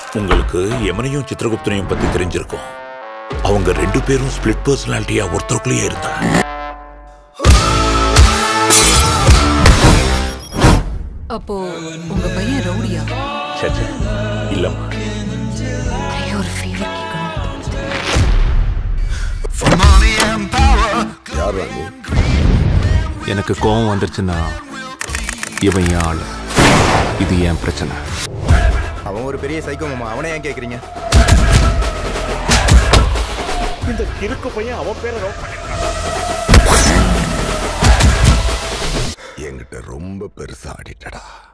உங்களுக்கு யமனையும் சித்திரகுப்தனையும் பத்தி தெரிஞ்சிருக்கும் அவங்க ரெண்டு பேரும் ஸ்பிளிட் பர்சனாலிட்டியா ஒருத்தருக்குள்ளேயே இருந்தாங்க அப்போ உங்க பையன் ரவுடியா சச்சா இல்லம்மா ஒரே ஒரு ஃபேவர் கேட்கணும் யார் ராணி எனக்கு கோவம் வந்துருச்சுன்னா இவன் என் ஆளு இது என் பிரச்சனை அவன் ஒரு பெரிய சைக்கோ மாமா அவனை ஏன் கேக்குறீங்க இந்த கிறுக்கு பையன் அவன் பேரை என்கிட்ட ரொம்ப பெருசா ஆடிட்டடா